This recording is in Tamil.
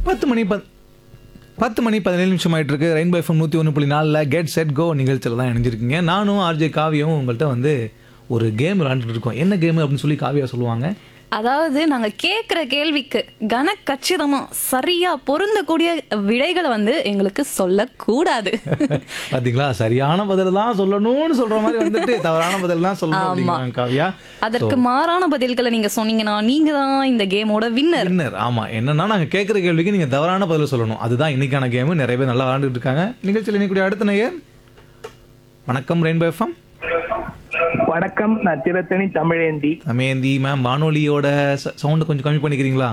பத்து மணி பத் பத்து மணி பதினேழு நிமிஷம் ஆயிட்டு இருக்கு ரெயின்போ எஃப்எம் நூற்றி ஒன்று புள்ளி நாலில் கெட் செட் கோ நிகழ்ச்சியில் தான் இணைஞ்சிருக்கீங்க நானும் ஆர்ஜே காவியும் உங்கள்கிட்ட வந்து ஒரு கேம் விளாண்டுட்டு இருக்கோம் என்ன கேம் அப்படின்னு சொல்லி காவியா சொல்லுவாங்க அதாவது நாங்க கேக்குற கேள்விக்கு கன கச்சிதமா சரியா பொருந்தக்கூடிய விடைகளை வந்து எங்களுக்கு சொல்லக்கூடாது பாத்தீங்களா சரியான பதில் தான் சொல்லணும்னு சொல்ற மாதிரி வந்துட்டு தவறான பதில் தான் சொல்லணும் அப்படிங்கிறாங்க காவியா அதற்கு மாறான பதில்களை நீங்க சொன்னீங்கன்னா நீங்க தான் இந்த கேமோட வின்னர் வின்னர் ஆமா என்னன்னா நாங்க கேட்குற கேள்விக்கு நீங்க தவறான பதில் சொல்லணும் அதுதான் இன்னைக்கான கேம் நிறைய பேர் நல்லா விளாண்டுட்டு இருக்காங்க நிகழ்ச்சியில் இன்னைக்கு அடுத்த நேயர் வணக்கம் ரெயின்போ எஃப்எம் வணக்கம் நான் திரத்தனி தமிழேந்தி அமேந்தி மேம் வானொலியோட சவுண்டு கொஞ்சம் கம்மி பண்ணிக்கிறீங்களா